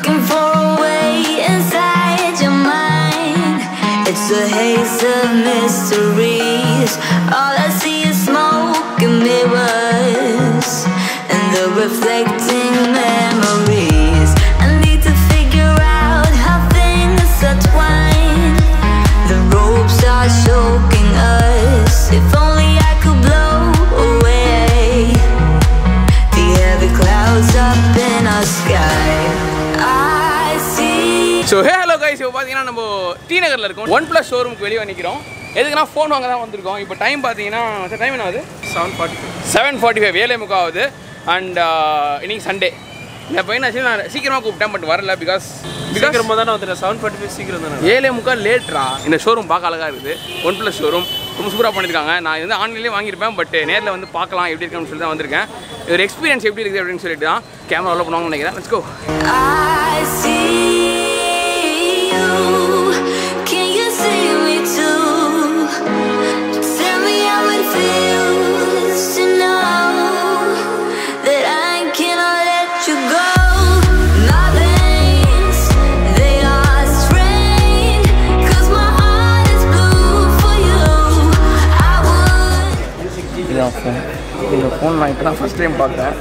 looking for a way inside your mind. It's a haze of mysteries. All I see is smoke and mirrors and the reflecting memories. I need to figure out how things are twined. The ropes are choking us. If only I could blow away the heavy clouds up in our sky. I see. So hey hello guys இப்போ பார்த்தீங்கன்னா நம்ம D நகரில் இருக்கோம் one plus ஷோரூமுக்கு வெளியே நிற்கிறோம் எதுக்குன்னா phone வாங்க தான் வந்திருக்கோம் இப்போ டைம் பார்த்தீங்கன்னா டைம் என்ன ஆகுது seven forty seven forty five ஏழை முக்கா ஆகுது அண்ட் இன்னைக்கு சண்டே இந்த பையன் ஆக்சுவலி நான் சீக்கிரமாக கூப்பிட்டேன் பட் வரல பிகாஸ் பிகாஸ் சீக்கிரமாக தானே வந்துட்டேன் செவன் ஃபார்ட்டி ஃபைவ் சீக்கிரம் தானே ஏழே முக்கால் லேட்ரா இந்த ஷோரூம் பார்க்க அழகாக இருக்குது ஒன் ப்ளஸ் ஷோரூம் ரொம்ப சூப்பராக பண்ணியிருக்காங்க நான் இது வந்து ஆன்லைன்லேயே வாங்கியிருப்பேன் பட் நேரில் வந்து பார்க்கலாம் எப்படி இருக்குன்னு சொல்லி தான் வந்திருக்கேன் ஒரு எக்ஸ்பீரியன்ஸ் எப்படி இருக்குது அப்படின்னு சொல்லிட்டு தான் கேமரா உள்ள பண்ணுவாங்கன்னு நினைக்கிறேன் let's go I see you. Can you see me too? Tell me how it feels to know that I cannot let you go. My veins, they are strained 'cause my heart is blue for you. I would. இதான் phone இந்த phone நான் இப்போ தான் first time பார்த்தேன்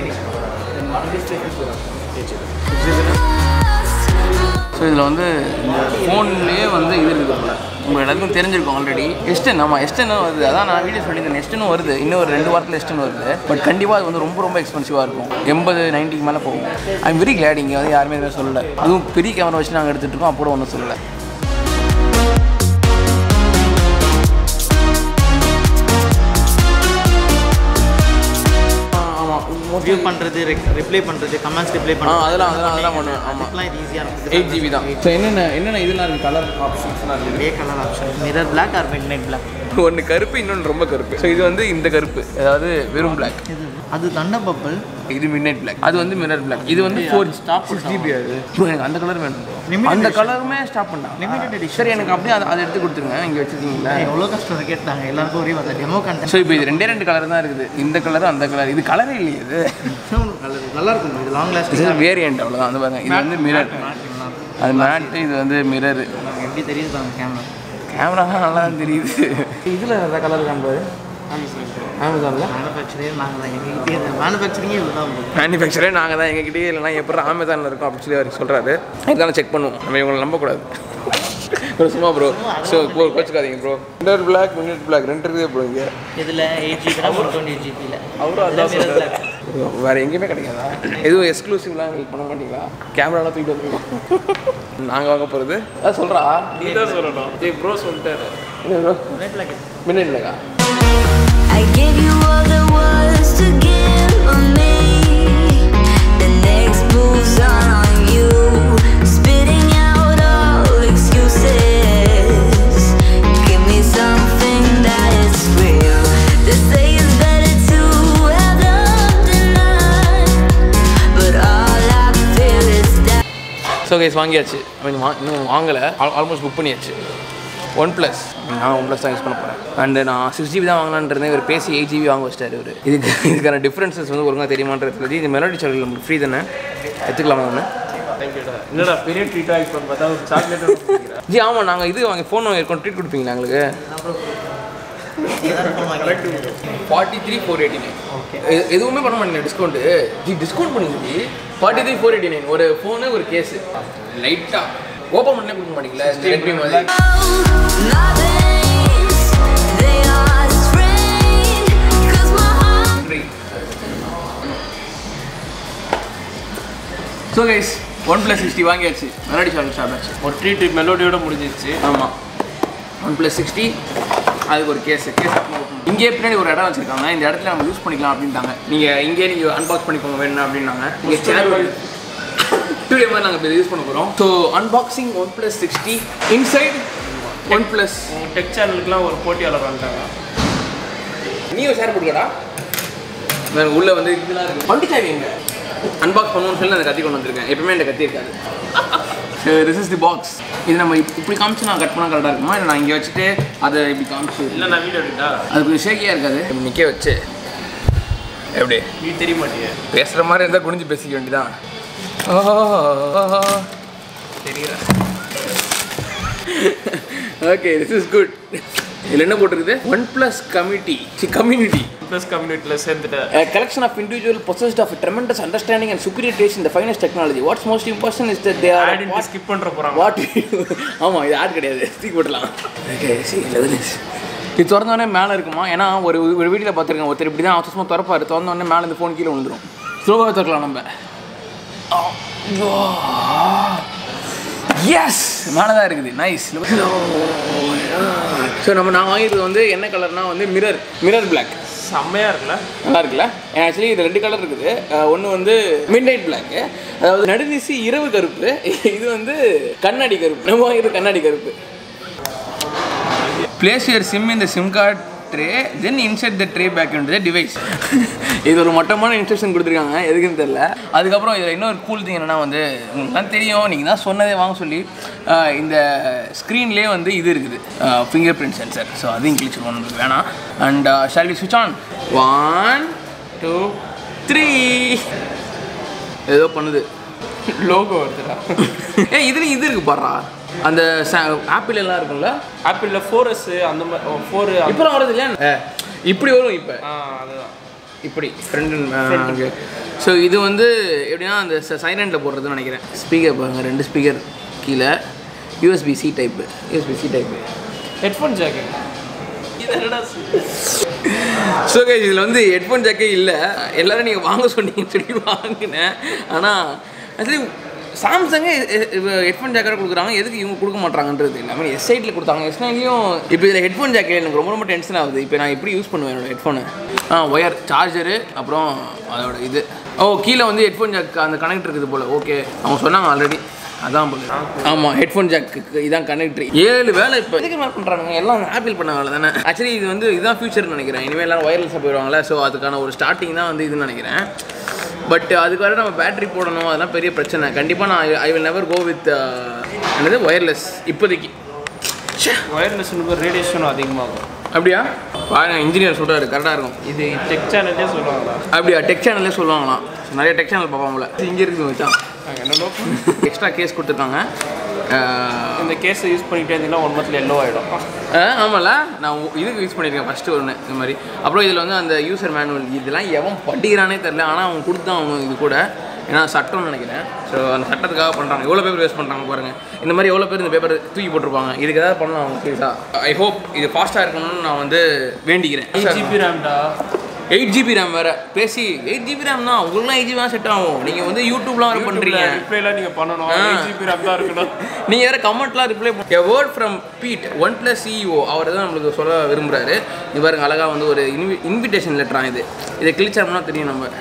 so இதில் வந்து இந்த ஃபோன்லேயே வந்து இது இருக்குது போல உங்களுக்கு எல்லாருக்கும் தெரிஞ்சிருக்கும் ஆல்ரெடி எஸ்டன் ஆமாம் எஸ்டன் வருது அதான் நான் வீடியோ சொல்லியிருந்தேன் எஸ்டனும் வருது இன்னும் ஒரு ரெண்டு வாரத்தில் எஸ்டன் வருது பட் கண்டிப்பாக அது வந்து ரொம்ப ரொம்ப எக்ஸ்பென்சிவாக இருக்கும் எண்பது நைன்ட்டிக்கு மேலே போகும் ஐ வெரி கிளாட் இங்கே வந்து யாருமே எதுவும் சொல்லலை அதுவும் பெரிய கேமரா வச்சு நாங்கள் எடுத்துகிட்டு இருக்கோம் அப்போ ஒன்றும் சொல்லலை ஆமாம் வியூ பண்ணுறது ரிப்ளை பண்ணுறது கமெண்ட்ஸ் ரிப்ளை ஆ பண்ணுறது அதெல்லாம் அதெல்லாம் அதெல்லாம் பண்ணுவேன் ஆமாம் அதுக்கெலாம் இது ஈஸியாக இருக்குது எயிட் ஜிபி தான் ஸோ என்னென்ன என்னென்ன இதெல்லாம் இருக்குது கலர் ஆப்ஷன்ஸ்லாம் இருக்குது ஒரே colour option mirror black or midnight black ஒன்று கருப்பு இன்னொன்று ரொம்ப கருப்பு ஸோ இது வந்து இந்த கருப்பு அதாவது வெறும் பிளாக் இது அது தண்ட பப்பிள் இது மிட் பிளாக் அது வந்து மிரர் பிளாக் இது வந்து ஃபோர் ஸ்டாப் சிக்ஸ் ஜிபி அது bro, எனக்கு அந்த கலர் வேணும் Limited அந்த edition. கலருமே ஸ்டாப் பண்ணா Limited edition. சரி எனக்கு அப்படியே அதை அதை எடுத்து கொடுத்துருங்க இங்கே வச்சுருக்கீங்களா எவ்வளோ கஷ்டம் கேட்டாங்க எல்லாருக்கும் ஒரே வார்த்தை டெமோ கண்டென்ட் ஸோ இப்போ இது ரெண்டே ரெண்டு கலர் தான் இருக்குது இந்த கலர் அந்த கலர் இது கலரே இல்லையே இது நல்லது நல்லா இருக்கும் இது லாங் இது லாஸ்டிங் வேரியன்ட் அவ்வளோதான் அந்த பாருங்க இது வந்து மிரர் அது மேட்டு இது வந்து மிரர் எப்படி தெரியுது பாருங்க கேமரா கேமரா நல்லா தான் தெரியுது இதில் எதாவது கலர் காண்பாரு அமேசானில் மேனுஃபேக்சரே நாங்கள் தான் எங்கள் மேனுஃபேக்சரிங்கே இவ்வளோ தான் வரும் மேனுஃபேக்சரே நாங்கள் தான் எங்ககிட்டயே இல்லைனா எப்படி அமேசானில் இருக்கும் அப்படின்னு சொல்லி அவர் சொல்கிறாரு இதெல்லாம் செக் பண்ணுவோம் நம்ம இவங்களை நம்பக்கூடாது ப்ரோ சும்மா ப்ரோ ஸோ கோச்சுக்காதீங்க bro midnight black midnight black ரெண்டு இருக்குதே ப்ரோ இங்கே இதில் eight GB one twenty eight ஜிபியில் அவரும் அதான் வேறு எங்கேயுமே கிடைக்காதா எதுவும் எக்ஸ்க்ளூசிவ்லாம் ஹெல்ப் பண்ண மாட்டீங்களா கேமராலாம் தூக்கிட்டு வந்துருக்கோம் நாங்கள் வாங்க போகிறது அதான் சொல்கிறா நீ தான் சொல்லணும் ஏய் ப்ரோ சொல்லிட்டாரு என்ன ப்ரோ மினிட் பிளாக்கா I gave you all there was to give of me. The next move's on you, spitting out all excuses. Give me something that is real. They say it's better to have love than none, but all I feel is that. So guys வாங்கியாச்சு I mean வா இன்னும் வாங்கலை almost book பண்ணியாச்சு one plus நான் one plus தான் use பண்ண போகிறேன் and நான் சிக்ஸ் ஜிபி தான் வாங்கலான்றேன் இவர் பேசி எயிட் ஜிபி வாங்க வச்சிட்டாரு இவர் இதுக்கு இதுக்கான டிஃப்ரென்சஸ் வந்து ஒழுங்காக தெரியுமான்றது தெரியுது இது மெலடி சாக்லேட் நம்மளுக்கு ஃப்ரீ தானே எடுத்துக்கலாமா ஒன்று தேங்க்யூடா என்னடா பெரிய ட்ரீட்டாக இப்போ பார்த்தா ஒரு சாக்லேட் ஜி ஆமாம் நாங்கள் இது வாங்கி ஃபோன் வாங்கியிருக்கோம் ட்ரீட் கொடுப்பீங்களா எங்களுக்கு forty three four eighty nine எதுவுமே பண்ண மாட்டேங்க டிஸ்கவுண்ட்டு ஜி டிஸ்கவுண்ட் பண்ணுங்க forty three four eighty nine ஒரு ஃபோனு ஒரு கேஸு லைட்டாக ஓப்பன் பண்ணே கொடுக்க மாட்டீங்களா ஸ்டேட் மாதிரி My veins, they are strained, 'cause my heart. So guys one plus sixty வாங்கியாச்சு மெலடி சாக்லேட் சாப்பிட்டாச்சு ஒரு ட்ரீட் மெலோடியோட முடிஞ்சிருச்சு ஆமாம் ஒன் ப்ளஸ் சிக்ஸ்டி அதுக்கு ஒரு கேஸ் கேஸ் இங்கேயே பின்னாடி ஒரு இடம் வச்சிருக்காங்க இந்த இடத்துல நம்ம யூஸ் பண்ணிக்கலாம் அப்படின்ட்டாங்க நீங்கள் இங்கேயே நீங்கள் அன்பாக்ஸ் பண்ணிக்கோங்க வேணும் அப்படின்னாங்க நீங்கள் சேர் டூ மாதிரி நாங்கள் இப்போ யூஸ் பண்ண போகிறோம் so unboxing one plus sixty inside one plus tech சேனலுக்குலாம் ஒரு போட்டியாளர் வந்துட்டாங்க நீ ஒரு ஷேர் போட்டுக்கடா வேறு உள்ளே வந்து இதெல்லாம் இருக்குது வண்டி சாவி எங்க அன்பாக்ஸ் பண்ணுவோம்னு சொல்லி அந்த கத்தி கொண்டு வந்திருக்கேன் எப்பவுமே இந்த கத்தி இருக்காது திஸ் இஸ் தி பாக்ஸ் இது நம்ம இப்~ இப்படி காமிச்சு நான் கட் பண்ணால் கரெக்டாக இருக்குமா இல்லை நான் இங்கே வச்சுட்டு அதை இப்படி காமிச்சு இல்லை நான் வீடியோ எடுத்தா அது கொஞ்சம் ஷேக்கியாக இருக்காது இப்படி நிற்க வச்சு எப்படி நீ தெரிய மாட்டியே பேசுகிற மாதிரி இருந்தால் குனிஞ்சு பேசிக்க வேண்டியதான் ஓகே திஸ் இஸ் குட் இதில் என்ன போட்டிருக்குது one plus committee community plus கம்யூனிட்டியில் சேர்ந்துட்டு A collection of individual possessed of a tremendous understanding and superior taste in the finest technology. What's most important is that they are ad what, skip பண்ணுற போகிறாங்க what ஆமாம் இது add கிடையாது தூக்கி போட்டலாம் okay C இது திறந்தோடனே மேலே இருக்குமா ஏன்னா ஒரு ஒரு வீட்டில் பார்த்துருக்கேன் ஒருத்தர் இப்படி தான் அவசரமாக திறப்பாரு திறந்தோடனே மேலே இந்த ஃபோன் கீழே விழுந்துரும் ஸ்லோவாக திறக்கலாம் நம்ம எஸ் மேலே தான் இருக்குது நைஸ் ஸோ நம்ம நான் வாங்கியது வந்து என்ன கலர்னா வந்து மிரர் மிரர் பிளாக் செம்மையாக இருக்குல்ல நல்லா இருக்குல்ல ஆக்சுவலி இது ரெண்டு கலர் இருக்குது ஒன்று வந்து மிட்நைட் பிளாக்கு அதாவது நடுநிசி இரவு கருப்பு இது வந்து கண்ணாடி கருப்பு நம்ம இது கண்ணாடி கருப்பு பிளேஸ் யுவர் சிம் இந்த SIM card tray then insert the tray back in the device இது ஒரு மட்டமான இன்ஸ்ட்ரக்ஷன் கொடுத்துருக்காங்க எதுக்குன்னு தெரில அதுக்கப்புறம் இதில் இன்னொரு கூல் திங் என்னன்னா வந்து உங்களுக்குலாம் தெரியும் நீங்கள் தான் சொன்னதே வாங்க சொல்லி அஹ், இந்த ஸ்க்ரீன்லேயே வந்து இது இருக்குது ஃபிங்கர் பிரிண்ட் சென்சர் ஸோ அதையும் கிளிச் பண்ணணும் வேணாம் and shall we switch on one two three ஏதோ பண்ணுது லோகோ வருதுடா ஏ இதுலேயும் இது இருக்கு பாடுறா அந்த ஆப்பிள் எல்லாம் இருக்கும்ல ஆப்பிளில் ஃபோர் எஸ் அந்த மாதிரி ஃபோர் இப்போ வரது இல்லையா இப்படி வரும் இப்போ ஆ அதுதான் இப்படி ஃப்ரெண்ட் ஸோ இது வந்து எப்படின்னா அந்த சைலண்டில் போடுறதுன்னு நினைக்கிறேன் ஸ்பீக்கர் பாருங்க ரெண்டு ஸ்பீக்கர் கீழே USB C type USB C type headphone jacket இது என்னடா ஸோ கைஸ் இதில் வந்து ஹெட்ஃபோன் ஜாக்கே இல்லை எல்லாரும் நீங்கள் வாங்க சொன்னீங்கன்னு சொல்லி வாங்கினேன் ஆனால் ஆக்சுவலி சாம்சங்கே ஹெட்ஃபோன் ஜாக்கெட் கொடுக்குறாங்க எதுக்கு இவங்க கொடுக்க மாட்டாங்கன்றது இல்லை மீன் எஸ் சைட்டில் கொடுத்தாங்க எஸ்னைலையும் இப்போ இதில் ஹெட்ஃபோன் ஜாக்கெட் எனக்கு ரொம்ப ரொம்ப டென்ஷன் ஆகுது இப்போ நான் எப்படி யூஸ் பண்ணுவேன் என்னோட ஹெட்ஃபோனு ஆ ஒயர் சார்ஜரு அப்புறம் அதோட இது ஓ கீழே வந்து ஹெட்ஃபோன் ஜாக் அந்த கனெக்ட் இருக்குது போல் ஓகே அவங்க சொன்னாங்க ஆல்ரெடி அதான் போல ஆமாம் ஹெட்ஃபோன் ஜாக்கு இதான் கனெக்டர் ஏழு வேலை இப்போ எதுக்கு மேலே பண்ணுறாங்க எல்லாம் ஆப்பிள் பண்ண வேலை தானே ஆக்சுவலி இது வந்து இதுதான் ஃபியூச்சர்னு நினைக்கிறேன் இனிமேல் எல்லாம் ஒயர்லெஸ்ஸாக போயிடுவாங்களே ஸோ அதுக்கான ஒரு ஸ்டார்டிங் தான் வந்து இதுன்னு நினைக்கிறேன் பட் அதுக்கு வர நம்ம பேட்டரி போடணும் அதெல்லாம் பெரிய பிரச்சனை கண்டிப்பாக நான் I will never go with என்னது ஒயர்லெஸ் இப்போதைக்கு ஒயர்லெஸ் ரேடியேஷனும் அதிகமாகும் அப்படியா பாருங்க இன்ஜினியர் சொல்கிறாரு கரெக்டாக இருக்கும் இது டெக் சேனல்லே சொல்லுவாங்களா அப்படியா டெக் சேனல்லே சொல்லுவாங்களாம் நிறைய டெக் சேனல் பார்ப்பாங்களே இங்கே இருக்குது வச்சான் என்னென்னோ எக்ஸ்ட்ரா கேஸ் கொடுத்துருக்காங்க அஹ், இந்த கேஸை யூஸ் பண்ணிகிட்டே இருந்தீங்கன்னா ஒன் மந்த்ல எல்லோ ஆகிடும் ஆ ஆமாம்ல நான் உ- இதுக்கு யூஸ் பண்ணியிருக்கேன் ஃபஸ்ட்டு ஒன்று இந்த மாதிரி அப்புறம் இதில் வந்து அந்த யூசர் மேனுவல் இதெல்லாம் எவன் படிக்கிறானே தெரில ஆனால் அவன் கொடுத்தான் அவனு இது கூட ஏன்னா சட்டம்னு நினைக்கிறேன் ஸோ அந்த சட்டத்துக்காக பண்ணுறாங்க எவ்வளோ பேப்பர் வேஸ்ட் பண்ணுறாங்க பாருங்க இந்த மாதிரி எவ்வளோ பேர் இந்த பேப்பர் தூக்கி போட்டிருப்பாங்க இதுக்கு ஏதாவது பண்ணலாம் அவங்க சீரியஸாக ஐ ஹோப் இது ஃபாஸ்ட்டாக இருக்கணும்னு நான் வந்து வேண்டிக்கிறேன் எயிட் ஜிபி ரேம்டா எயிட் ஜிபி ரேம் வேறு பேசி எயிட் ஜிபி ரேம் தான் உங்களுக்குலாம் எயிட் ஜிபி தான் செட் ஆகும் நீங்கள் வந்து யூடியூப்லாம் வேறு பண்ணுறீங்க ரிப்ளைலாம் நீங்கள் பண்ணணும் ஆ. எயிட் ஜிபி ரேம் தான் இருக்கணும் நீங்கள் வேறு கமெண்ட்லாம் reply a word from Pete one plus CEO அவர் தான் நம்மளுக்கு சொல்ல விரும்புகிறாரு இது பாருங்க அழகாக வந்து ஒரு இன்வி இன்விடேஷன் லெட்டரா இது இதை கிழிச்சோம்னா தெரியும் நம்ம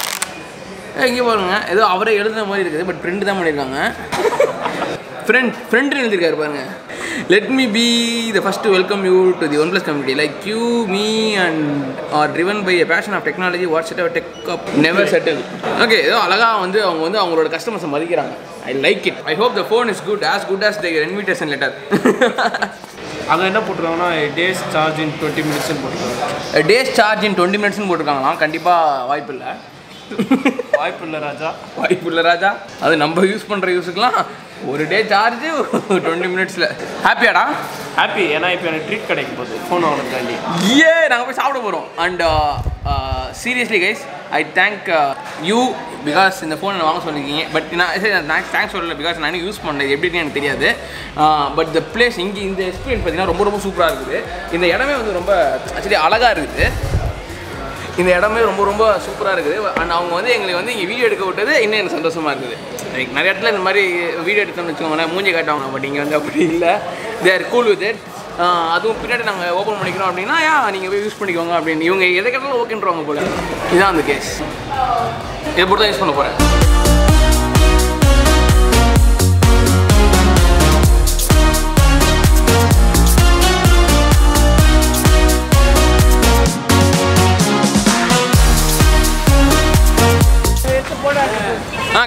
இங்கே பாருங்க ஏதோ அவரே எழுதுன மாதிரி இருக்குது பட் பிரிண்ட் தான் பண்ணியிருக்காங்க ஃப்ரெண்ட் ஃப்ரெண்ட் எழுதியிருக்காரு பாருங்க let me be the first welcome you to the one plus community like you me and are driven by a passion of technology what's it tech up never settle okay ஏதோ அழகாக வந்து அவங்க வந்து அவங்களோட கஸ்டமர்ஸை மதிக்கிறாங்க I like it I hope the phone is good as good as the invitation letter அங்கே என்ன போட்டுருக்காங்கன்னா டேஸ் சார்ஜ் இன் டுவெண்ட்டி மினிட்ஸ்னு போட்டுருக்காங்க டேஸ் சார்ஜ் இன் டுவெண்ட்டி மினிட்ஸ்னு போட்டிருக்காங்களாம் கண்டிப்பாக வாய்ப்பு இல்லை வாய்ப்பு இல்லை ராஜா வாய்ப்பு இல்லை ராஜா அது நம்ம யூஸ் பண்ணுற யூஸுக்கெலாம் ஒரு டே சார்ஜு டுவெண்ட்டி மினிட்ஸில் ஹாப்பியாடா ஹாப்பி ஏன்னா இப்போ எனக்கு ட்ரீட் கிடைக்கும் போகுது ஃபோன் வாங்கினதுக்காண்டி ஏ நாங்கள் போய் சாப்பிட போகிறோம் and seriously guys I thank you because இந்த ஃபோனை வாங்க சொல்லியிருக்கீங்க பட் நான் சரி நான் தேங்க்ஸ் சொல்லல பிகாஸ் நான் யூஸ் பண்ணல எப்படின்னு எனக்கு தெரியாது பட் த பிளேஸ் இங்கே இந்த எக்ஸ்பீரியன்ஸ் பார்த்தீங்கன்னா ரொம்ப ரொம்ப சூப்பராக இருக்குது இந்த இடமே வந்து ரொம்ப ஆக்சுவலி அழகாக இருக்குது இந்த இடமே ரொம்ப ரொம்ப சூப்பராக இருக்குது அண்ட் அவங்க வந்து எங்களை வந்து இங்கே வீடியோ எடுக்க விட்டது இன்னும் எனக்கு சந்தோஷமாக இருக்குது லைக் நிறைய இடத்துல இந்த மாதிரி வீடியோ எடுத்தோம்னு வச்சுக்கோங்களேன் மூஞ்சி காட்டுவாங்க பட் இங்கே வந்து அப்படி இல்லை they are cool with it அதுவும் பின்னாடி நாங்கள் ஓப்பன் பண்ணிக்கிறோம் அப்படின்னா யா நீங்கள் போய் யூஸ் பண்ணிக்கோங்க அப்படின்னு இவங்க எதை கேட்டாலும் ஓகேன்றவங்க போல இதுதான் அந்த கேஸ் இதை போட்டு தான் யூஸ் பண்ண போகிறேன் ஆ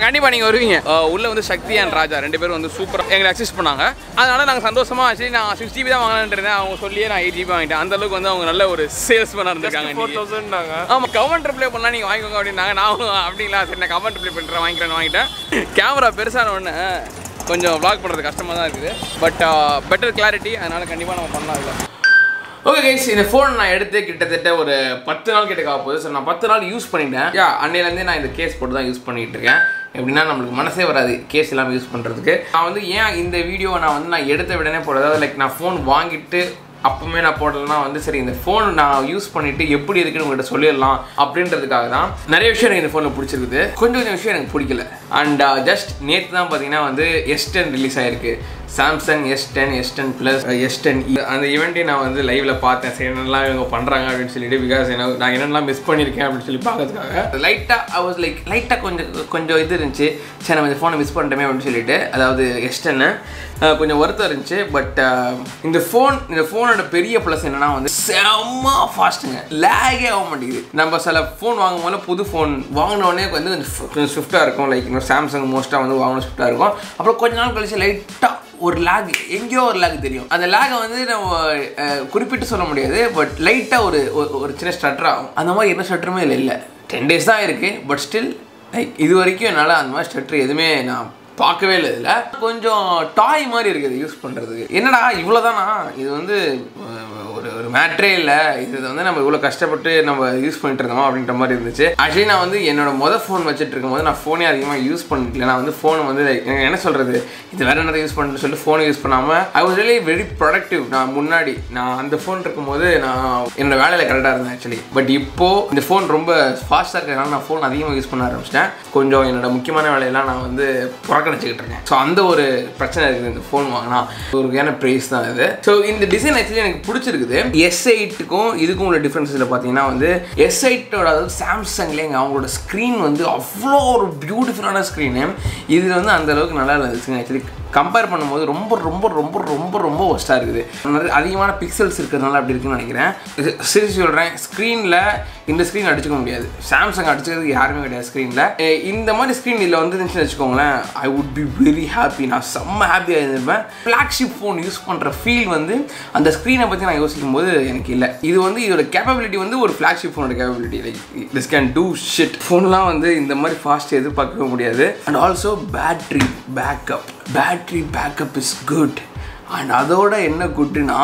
கண்டிப்பாக நீங்கள் வருவீங்க அஹ் உள்ள வந்து சக்தி அண்ட் ராஜா ரெண்டு பேரும் வந்து சூப்பராக எங்களை அக்சஸ் பண்ணாங்க அதனால நாங்கள் சந்தோஷமா சரி நான் சிக்ஸ் ஜிபி தான் வாங்கலான்னு இருந்தேன் அவங்க சொல்லியே நான் எயிட் ஜிபி வாங்கிட்டேன் அந்த அளவுக்கு வந்து அவங்க நல்ல ஒரு சேல்ஸ் பண்ண இருந்திருக்காங்க ஃபோர் இன்னைக்கு. தௌசண்ட் நாங்கள் ஆமாம் கமெண்ட் ரிப்ளை பண்ணலாம் நீங்கள் வாங்கிக்கோங்க அப்படின்னாங்க நானும் அப்படிங்களா சரி நான் கமெண்ட் ரிப்ளை பண்ணுறேன் வாங்கிக்கிறேன்னு வாங்கிட்டேன் கேமரா பெருசான ஒன்று கொஞ்சம் வ்ளாக் பண்ணுறது கஷ்டமாக தான் இருக்குது பட் பெட்டர் கிளாரிட்டி அதனால் கண்டிப்பாக நம்ம பண்ணலாம் இல்லை ஓகே கைஸ் இந்த ஃபோன் நான் எடுத்து கிட்டத்தட்ட ஒரு பத்து நாள் கிட்ட ஆக போகுது ஸோ நான் பத்து நாள் யூஸ் பண்ணிட்டேன் யா அன்னையிலேருந்தே நான் இந்த கேஸ் போட்டு தான் யூஸ் பண்ணிட்டு இருக்கேன் எப்படின்னா நம்மளுக்கு மனசே வராது கேஸ் இல்லாமல் யூஸ் பண்ணுறதுக்கு நான் வந்து ஏன் இந்த வீடியோவை நான் வந்து நான் எடுத்த விடனே போடுறது அதாவது லைக் நான் ஃபோன் வாங்கிட்டு அப்பவுமே நான் போடலன்னா வந்து சரி இந்த ஃபோன் நான் யூஸ் பண்ணிட்டு எப்படி இருக்குன்னு உங்கள்கிட்ட சொல்லிடலாம் அப்படின்றதுக்காக தான் நிறைய விஷயம் எனக்கு இந்த ஃபோனில் பிடிச்சிருக்குது கொஞ்சம் கொஞ்சம் விஷயம் எனக்கு பிடிக்கல அண்ட் ஜஸ்ட் நேற்று தான் பார்த்தீங்கன்னா வந்து எஸ் டென் ரிலீஸ் ஆயிருக்கு Samsung S ten S ten plus S ten அந்த ஈவெண்ட்டை நான் வந்து லைவ்ல பார்த்தேன் சரி என்னெல்லாம் இவங்க பண்ணுறாங்க அப்படின்னு சொல்லிட்டு பிகாஸ் என்ன நான் என்னெல்லாம் மிஸ் பண்ணியிருக்கேன் அப்படின்னு சொல்லி பார்க்கறதுக்காக லைட்டாக ஐ வாஸ் லைக் லைட்டாக கொஞ்சம் கொஞ்சம் இது இருந்துச்சு சரி நம்ம இந்த ஃபோனை மிஸ் பண்ணிட்டோமே அப்படின்னு சொல்லிட்டு அதாவது எஸ் டென்னு கொஞ்சம் வருத்தம் இருந்துச்சு பட் இந்த ஃபோன் இந்த ஃபோனோட பெரிய ப்ளஸ் என்னன்னா வந்து செம்ம ஃபாஸ்ட்டுங்க லேகே ஆக மாட்டேங்குது நம்ம சில ஃபோன் வாங்கும் போது புது ஃபோன் வாங்கினோடனே வந்து கொஞ்சம் கொஞ்சம் ஸ்விஃப்டாக இருக்கும் லைக் இன்னும் சாம்சங் மோஸ்ட்டாக வந்து வாங்கணும் ஸ்விஃப்டாக இருக்கும் அப்புறம் கொஞ்ச நாள் கழிச்சு லைட்டாக ஒரு லேக் எங்கேயோ ஒரு லேக் தெரியும் அந்த லேகை வந்து நம்ம அஹ், குறிப்பிட்டு சொல்ல முடியாது பட் லைட்டாக ஒரு ஒரு- ஒரு சின்ன ஸ்டட்டர் ஆகும் அந்த மாதிரி என்ன ஸ்டட்டருமே இல்லை இல்லை டென் டேஸ் தான் இருக்குது பட் ஸ்டில் லைக் இது வரைக்கும் என்னால் அந்த மாதிரி ஸ்டட்டர் எதுவுமே நான் பார்க்கவே இல்லை இதில் கொஞ்சம் டாய் மாதிரி இருக்குது யூஸ் பண்ணுறதுக்கு என்னடா இவ்வளோதானா இது வந்து அஹ், ஒரு ஒரு மேட்ரே இல்லை இது வந்து நம்ம இவ்வளோ கஷ்டப்பட்டு நம்ம யூஸ் பண்ணிட்டு இருந்தோமா அப்படின்ற மாதிரி இருந்துச்சு ஆக்சுவலி நான் வந்து என்னோட மொதல் ஃபோன் வச்சுட்டு இருக்கும்போது நான் ஃபோனே அதிகமாக யூஸ் பண்ணிக்கல நான் வந்து ஃபோனை வந்து like, எனக்கு என்ன சொல்கிறது இது வேற என்ன யூஸ் பண்ணுறேன்னு சொல்லி ஃபோனை யூஸ் பண்ணாமல் I was really very productive நான் முன்னாடி நான் அந்த ஃபோன் இருக்கும்போது நான் என்னோட வேலையில் கரெக்டாக இருந்தேன் ஆக்சுவலி பட் இப்போ இந்த ஃபோன் ரொம்ப ஃபாஸ்ட்டாக இருக்கிறதுனால நான் ஃபோன் அதிகமாக யூஸ் பண்ண ஆரம்பிச்சிட்டேன் கொஞ்சம் என்னோட முக்கியமான வேலையெல்லாம் நான் வந்து புறக்கணிச்சுக்கிட்டு இருக்கேன் ஸோ அந்த ஒரு பிரச்சனை இருக்குது இந்த ஃபோன் வாங்கினா ஒரு வகையான ப்ரைஸ் தான் இது ஸோ இந்த டிசைன் ஆக்சுவலி எனக்கு பிடிச்சிருக்குது எஸ் எயிட்டுக்கும் இதுக்கும் உள்ள டிஃப்ரென்ஸில் பார்த்தீங்கன்னா வந்து எஸ் எயிட்டோட அதாவது சாம்சங்லேங்க அவங்களோட ஸ்க்ரீன் வந்து அவ்வளோ ஒரு பியூட்டிஃபுல்லான ஸ்க்ரீனு இதில் வந்து அந்த அளவுக்கு நல்லா இருந்துச்சுங்க ஆக்சுவலி கம்பேர் பண்ணும்போது ரொம்ப ரொம்ப ரொம்ப ரொம்ப ரொம்ப ஒஸ்ட்டாக இருக்குது நிறைய அதிகமான பிக்சல்ஸ் இருக்கிறதுனால அப்படி இருக்குன்னு நினைக்கிறேன் இது சரி சொல்கிறேன் ஸ்க்ரீனில் இந்த ஸ்க்ரீன் அடிச்சுக்க முடியாது சாம்சங் அடிச்சுக்கிறதுக்கு யாருமே கிடையாது ஸ்க்ரீனில் இந்த மாதிரி ஸ்க்ரீன் இதில் வந்துருந்துச்சுன்னு வச்சுக்கோங்களேன் I would be very happy நான் செம்ம ஹாப்பியாக இருந்திருப்பேன் ஃப்ளாக்ஷிப் ஃபோன் யூஸ் பண்ணுற ஃபீல் வந்து அந்த ஸ்க்ரீனை பற்றி நான் யோசிக்கும் போது எனக்கு இல்லை இது வந்து இதோட கேப்பபிலிட்டி வந்து ஒரு ஃப்ளாக்ஷிப் ஃபோனோட capability like this can do shit ஃபோன்லாம் வந்து இந்த மாதிரி ஃபாஸ்ட் எதிர்பார்க்கவே முடியாது and also battery backup battery backup is good and அதோட என்ன குட்டுனா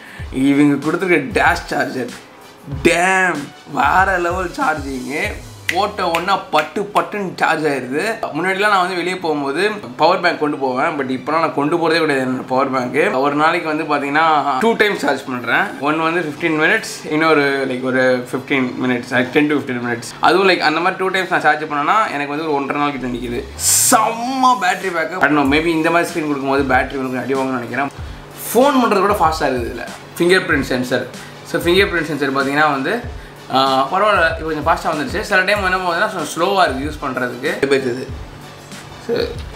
இவங்க கொடுத்துருக்க டேஷ் சார்ஜர் டேம் வேற லெவல் சார்ஜிங்கு போட்ட ஒன்றா பட்டு பட்டுன்னு சார்ஜ் ஆயிடுது முன்னாடிலாம் நான் வந்து வெளியே போகும்போது பவர் பேங்க் கொண்டு போவேன் பட் இப்போலாம் நான் கொண்டு போகிறதே கிடையாது என்னோட பவர் பேங்க்கு ஒரு நாளைக்கு வந்து பார்த்தீங்கன்னா டூ டைம்ஸ் சார்ஜ் பண்ணுறேன் ஒன் வந்து ஃபிஃப்டீன் மினிட்ஸ் இன்னொரு லைக் ஒரு fifteen minutes like ten to fifteen minutes அதுவும் லைக் அந்த மாதிரி டூ டைம்ஸ் நான் சார்ஜ் பண்ணேன்னா எனக்கு வந்து ஒரு ஒன்றரை நாள் கிட்ட நிற்கிது செம்ம பேட்டரி பேக்கப் பண்ணணும் மேபி இந்த மாதிரி ஸ்க்ரீன் கொடுக்கும்போது பேட்டரி உங்களுக்கு அடி வாங்கணும்னு நினைக்கிறேன் ஃபோன் பண்ணுறது கூட ஃபாஸ்ட்டாக இருக்குது இதில் finger print sensor so finger print sensor பார்த்தீங்கன்னா வந்து ஆஹ், பரவாயில்ல இப்போ கொஞ்சம் ஃபாஸ்ட்டாக வந்துருச்சு சில டைம் என்ன போகுதுன்னா ஸ்லோவாக இருக்குது யூஸ் பண்ணுறதுக்கு பேசுது ஸோ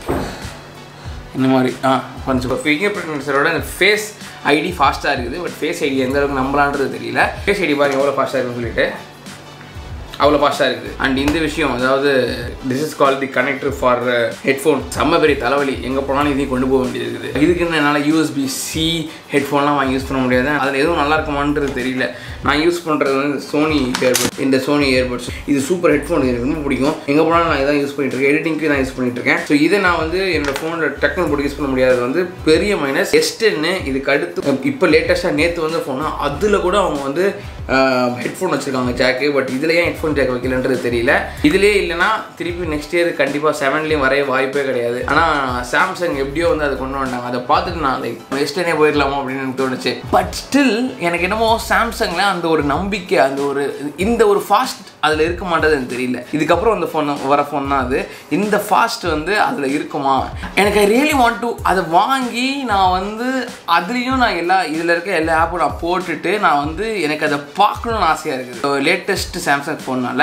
இந்த மாதிரி ஆ கொஞ்சம் இப்போ ஃபிங்கர் பிரிண்ட் சென்சரோட இந்த ஃபேஸ் ஐடி ஃபாஸ்ட்டாக இருக்குது பட் ஃபேஸ் ஐடி எந்த அளவுக்கு நம்பலான்றது தெரியல ஃபேஸ் ஐடி பாருங்க எவ்வளோ ஃபாஸ்ட்டாக இருக்குன்னு சொல்லிட்டு அவ்வளோ ஃபாஸ்ட்டாக இருக்குது அண்ட் இந்த விஷயம் அதாவது this is call the connector for headphone செம்ம பெரிய தலைவலி எங்கே போனாலும் இதையும் கொண்டு போக வேண்டியது இருக்குது இதுக்குன்னு என்னால் யூஎஸ்பி சி ஹெட்ஃபோன்லாம் வாங்கி யூஸ் பண்ண முடியாது அதில் எதுவும் நல்லா இருக்குமான்றது தெரியல நான் யூஸ் பண்ணுறது வந்து சோனி இயர்பட்ஸ் இந்த சோனி இயர்பட்ஸ் இது சூப்பர் ஹெட்ஃபோன் எனக்கு ரொம்ப பிடிக்கும் எங்கே போனாலும் நான் இதான் யூஸ் பண்ணிட்டு இருக்கேன் எடிட்டிங்க்கு நான் யூஸ் பண்ணிட்டு இருக்கேன் ஸோ இதை நான் வந்து என்னோட ஃபோனோட டக்குனு போட்டு யூஸ் பண்ண முடியாது வந்து பெரிய மைனஸ் எஸ்டென்னு இதுக்கு அடுத்து இப்போ லேட்டஸ்ட்டாக நேற்று வந்து ஃபோனா அதில் கூட அவங்க வந்து ஹெட்ஃபோன் வச்சுருக்காங்க ஜாக்கு பட் இதில் ஏன் ஹெட்ஃபோன் ஜாக் வைக்கலன்றது தெரியல இதுலேயே இல்லைன்னா திருப்பி நெக்ஸ்ட் இயர் கண்டிப்பாக செவன்லேயும் வரைய வாய்ப்பே கிடையாது ஆனால் சாம்சங் எப்படியோ வந்து அதை கொண்டு வந்தாங்க அதை பார்த்துட்டு நான் லைக் வெஸ்டர்னே போயிடலாமோ அப்படின்னு எனக்கு தோணுச்சு பட் ஸ்டில் எனக்கு என்னமோ சாம்சங்கில் அந்த ஒரு நம்பிக்கை அந்த ஒரு இந்த ஒரு ஃபாஸ்ட் அதில் இருக்க மாட்டேது எனக்கு தெரியல இதுக்கப்புறம் அந்த ஃபோன் வர ஃபோன் தான் அது இந்த ஃபாஸ்ட் வந்து அதில் இருக்குமா எனக்கு ஐ ரியலி வாண்ட் டு அதை வாங்கி நான் வந்து அதுலேயும் நான் எல்லா இதில் இருக்க எல்லா ஆப்பும் நான் போட்டுட்டு நான் வந்து எனக்கு அதை பார்க்கணும்னு ஆசையாக இருக்குது லேட்டஸ்ட் சாம்சங் ஃபோன்னால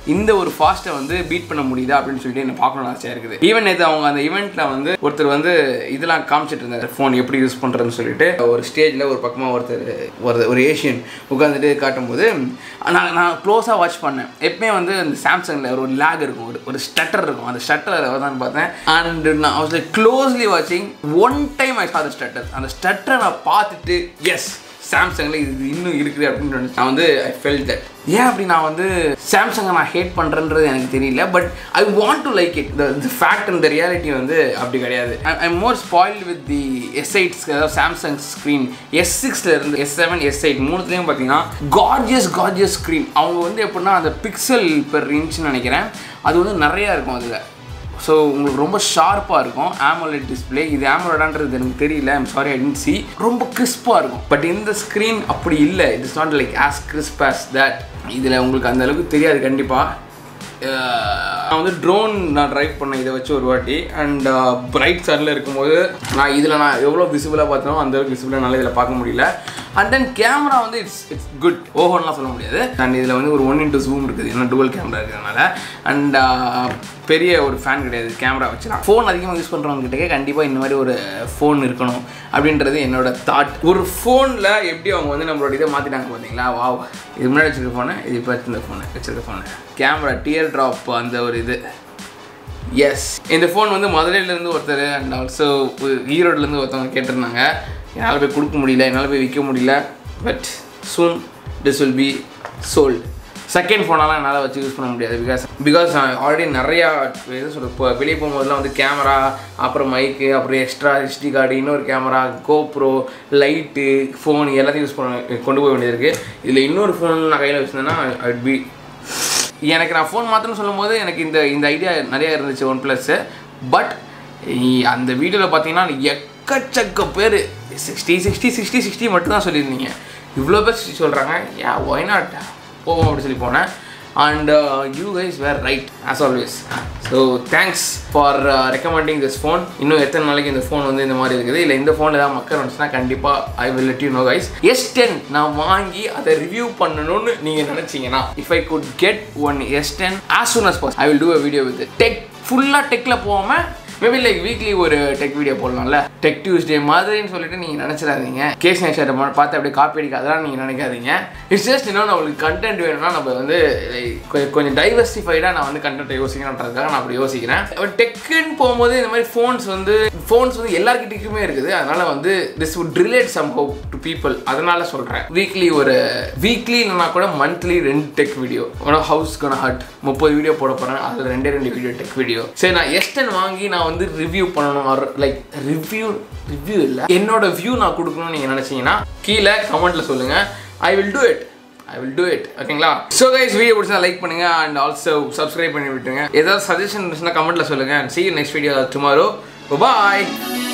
இந்த ஒரு ஃபாஸ்ட்டை வந்து பீட் பண்ண முடியுதா அப்படின்னு சொல்லிட்டு என்ன பார்க்கணும்னு ஆசையாக இருக்குது ஈவன் நேற்று அவங்க அந்த ஈவெண்ட்டில் வந்து ஒருத்தர் வந்து இதெல்லாம் காமிச்சிட்டு இருந்தார் ஃபோன் எப்படி யூஸ் பண்ணுறதுன்னு சொல்லிட்டு ஒரு ஸ்டேஜில் ஒரு பக்கமாக ஒருத்தர் ஒரு ஒரு ஏஷியன் உட்காந்துட்டு காட்டும்போது நான் நான் க்ளோஸாக வாட்ச் பண்ணேன் எப்பவுமே வந்து இந்த சாம்சங்கில் ஒரு லேக் இருக்கும் ஒரு ஒரு ஸ்டட்டர் இருக்கும் அந்த ஸ்டட்டர் தான் பார்த்தேன் அண்ட் நான் வாஸ் லைக் க்ளோஸ்லி வாட்சிங் one time I saw the stutter அந்த ஸ்டட்டரை நான் பார்த்துட்டு எஸ் சாம்சங்கில் இது இன்னும் இருக்குது அப்படின்னு நினைச்சு நான் வந்து ஐ ஃபெல் தட் ஏன் அப்படி நான் வந்து சாம்சங்கை நான் ஹேட் பண்ணுறேன்றது எனக்கு தெரியல but I want to like it the fact and the reality வந்து அப்படி கிடையாது I more spoil with the S eights அதாவது சாம்சங் ஸ்க்ரீன் எஸ் சிக்ஸ்ல இருந்து எஸ் செவன் எஸ் எயிட் மூணுத்துலேயும் பார்த்தீங்கன்னா கார்ஜியஸ் கார்ஜியஸ் ஸ்க்ரீன் அவங்க வந்து எப்படின்னா அந்த பிக்சல் பெர் இன்ச்னு நினைக்கிறேன் அது வந்து நிறையா இருக்கும் அதில் ஸோ உங்களுக்கு ரொம்ப ஷார்ப்பாக இருக்கும் ஆமோலெட் டிஸ்பிளே இது ஆமோலடான்றது எனக்கு தெரியல I'm sorry I tend see ரொம்ப கிறிஸ்பாக இருக்கும் பட் இந்த ஸ்க்ரீன் அப்படி இல்லை it is not like as crisp as that இதில் உங்களுக்கு அந்த அளவுக்கு தெரியாது கண்டிப்பாக நான் வந்து ட்ரோன் நான் ட்ரைவ் பண்ணேன் இதை வச்சு ஒரு வாட்டி அண்ட் பிரைட் சன்ல இருக்கும்போது நான் இதில் நான் எவ்வளோ விசிபிளாக பார்த்தனோ அந்த அளவுக்கு விசிபிளாக நல்லா இதில் பார்க்க முடியல அண்ட் தென் கேமரா வந்து இட்ஸ் இட்ஸ் குட் ஓஹோன்லாம் சொல்ல முடியாது அண்ட் இதில் வந்து ஒரு ஒன் இன்ட்டு ஜூம் இருக்குது ஏன்னா டுவல் கேமரா இருக்கிறதுனால அண்ட் பெரிய ஒரு ஃபேன் கிடையாது கேமரா வச்சுலாம் ஃபோன் அதிகமாக யூஸ் பண்ணுறவங்க கிட்டே கண்டிப்பாக இந்த மாதிரி ஒரு ஃபோன் இருக்கணும் அப்படின்றது என்னோட தாட் ஒரு ஃபோனில் எப்படி அவங்க வந்து நம்மளோட இதை மாற்றிட்டாங்க பார்த்தீங்களா வாவ் இது முன்னாடி வச்சிருக்க ஃபோனு இது இப்போ வச்சிருந்த ஃபோனு வச்சிருக்க ஃபோனு கேமரா டியர் ட்ராப் அந்த ஒரு இது எஸ் இந்த ஃபோன் வந்து மதுரையிலேருந்து ஒருத்தர் அண்ட் ஆல்சோ ஈரோட்லேருந்து ஒருத்தவங்க கேட்டிருந்தாங்க என்னால் போய் கொடுக்க முடியல என்னால் போய் விற்க முடியல but soon this will be sold second ஃபோனெல்லாம் என்னால் வச்சு யூஸ் பண்ண முடியாது பிகாஸ் பிகாஸ் ஆல்ரெடி நிறையா எது சொல்கிறது இப்போ வெளியே போகும்போதெல்லாம் வந்து கேமரா அப்புறம் மைக்கு அப்புறம் எக்ஸ்ட்ரா ஹெச்டி கார்டு இன்னொரு கேமரா கோப்ரோ லைட்டு ஃபோன் எல்லாத்தையும் யூஸ் பண்ண கொண்டு போக வேண்டியது இருக்குது இதில் இன்னொரு ஃபோன் நான் கையில் வச்சுருந்தேன்னா ஐட் பி எனக்கு நான் ஃபோன் மாற்றணும்னு சொல்லும்போது எனக்கு இந்த இந்த ஐடியா நிறையா இருந்துச்சு ஒன் ப்ளஸ்ஸு பட் அந்த வீடியோவில் பார்த்தீங்கன்னா எக்கச்சக்க பேர் சிக்ஸ்டி சிக்ஸ்டி சிக்ஸ்டி சிக்ஸ்டி மட்டும் தான் சொல்லியிருந்தீங்க இவ்வளோ பேர் சொல்கிறாங்க யா ஒய் நாட் போவோம் அப்படி சொல்லி போனேன் and you guys were right as always so thanks for recommending this phone இன்னும் எத்தனை நாளைக்கு இந்த ஃபோன் வந்து இந்த மாதிரி இருக்குது இல்லை இந்த ஃபோன் ஏதாவது மக்கள் வந்துச்சுன்னா கண்டிப்பாக I will let you know guys S ten நான் வாங்கி அதை ரிவ்யூ பண்ணணும்னு நீங்கள் நினச்சிங்கன்னா if I could get one S ten as soon as possible I will do a video with tech ஃபுல்லாக டெக்கில் போகாமல் மேபி லைக் வீக்லி ஒரு டெக் வீடியோ போடலாம்ல டெக் டியூஸ்டே மாதிரின்னு சொல்லிட்டு நீங்கள் நினச்சிடாதீங்க கேஸ் நேஷரை பார்த்து அப்படியே காப்பி அடிக்க அதெல்லாம் நீங்கள் நினைக்காதீங்க இட்ஸ் ஜஸ்ட் இன்னும் நம்மளுக்கு கண்டென்ட் வேணும்னா நம்ம வந்து like, கொஞ்சம் கொஞ்சம் டைவர்சிஃபைடாக நான் வந்து கண்டென்ட்டை யோசிக்கணுன்றதுக்காக நான் அப்படி யோசிக்கிறேன் டெக்குன்னு போகும்போது இந்த மாதிரி ஃபோன்ஸ் வந்து ஃபோன்ஸ் வந்து எல்லாருக்கிட்டையுமே இருக்குது அதனால வந்து this would relate some hope to people அதனால சொல்கிறேன் வீக்லி ஒரு வீக்லி இல்லைனா கூட மந்த்லி ரெண்டு டெக் வீடியோ உனக்கு ஹவுஸ் கன ஹட் முப்பது வீடியோ போட போகிறேன் அதில் ரெண்டே ரெண்டு வீடியோ டெக் வீடியோ சரி நான் எஸ்டன் வாங்கி நான் வந்து ரிவ்யூ பண்ணணும் லைக் ரிவ்யூ ரிவ்யூ இல்லை என்னோட வியூ நான் கொடுக்கணும்னு நீங்கள் நினச்சிங்கன்னா கீழே கமெண்ட்டில் சொல்லுங்கள் I will do it I will do it ஓகேங்களா ஸோ கைஸ் வீடியோ பிடிச்சா லைக் பண்ணுங்க அண்ட் ஆல்சோ சப்ஸ்கிரைப் பண்ணி விட்டுருங்க ஏதாவது சஜஷன் இருந்துச்சுன்னா கமெண்ட்டில் சொல்லுங்கள் and see you next video tomorrow bye